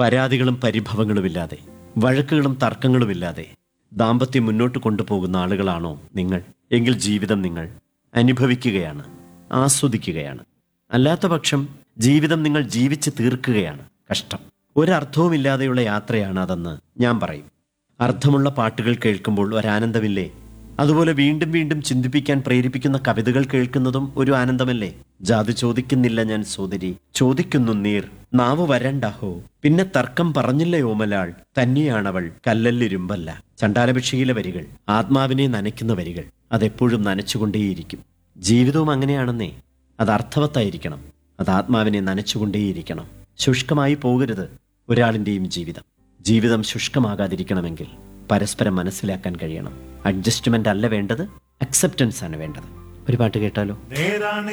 പരാതികളും പരിഭവങ്ങളുമില്ലാതെ വഴക്കുകളും തർക്കങ്ങളുമില്ലാതെ ദാമ്പത്യം മുന്നോട്ട് കൊണ്ടുപോകുന്ന ആളുകളാണോ നിങ്ങൾ എങ്കിൽ ജീവിതം നിങ്ങൾ അനുഭവിക്കുകയാണ് ആസ്വദിക്കുകയാണ് അല്ലാത്ത പക്ഷം ജീവിതം നിങ്ങൾ ജീവിച്ച് തീർക്കുകയാണ് കഷ്ടം ഒരർത്ഥവുമില്ലാതെയുള്ള യാത്രയാണ് അതെന്ന് ഞാൻ പറയും അർത്ഥമുള്ള പാട്ടുകൾ കേൾക്കുമ്പോൾ ഒരാനന്ദമില്ലേ അതുപോലെ വീണ്ടും വീണ്ടും ചിന്തിപ്പിക്കാൻ പ്രേരിപ്പിക്കുന്ന കവിതകൾ കേൾക്കുന്നതും ഒരു ആനന്ദമല്ലേ ജാതി ചോദിക്കുന്നില്ല ഞാൻ സോദരി ചോദിക്കുന്നു നീർ നാവ് വരണ്ടാഹോ പിന്നെ തർക്കം പറഞ്ഞില്ലേ ഓമലാൾ തന്നെയാണവൾ കല്ലല്ലിരുമ്പല്ല ചണ്ടാലഭിക്ഷയിലെ വരികൾ ആത്മാവിനെ നനയ്ക്കുന്ന വരികൾ അതെപ്പോഴും നനച്ചുകൊണ്ടേയിരിക്കും ജീവിതവും അങ്ങനെയാണെന്നേ അത് അർത്ഥവത്തായിരിക്കണം അത് ആത്മാവിനെ നനച്ചുകൊണ്ടേയിരിക്കണം ശുഷ്കമായി പോകരുത് ഒരാളിൻ്റെയും ജീവിതം ജീവിതം ശുഷ്കമാകാതിരിക്കണമെങ്കിൽ പരസ്പരം മനസ്സിലാക്കാൻ കഴിയണം അഡ്ജസ്റ്റ്മെന്റ് അല്ല വേണ്ടത് അക്സെപ്റ്റൻസ് ആണ് വേണ്ടത് ഒരു പാട്ട് കേട്ടാലോ നേരാണ്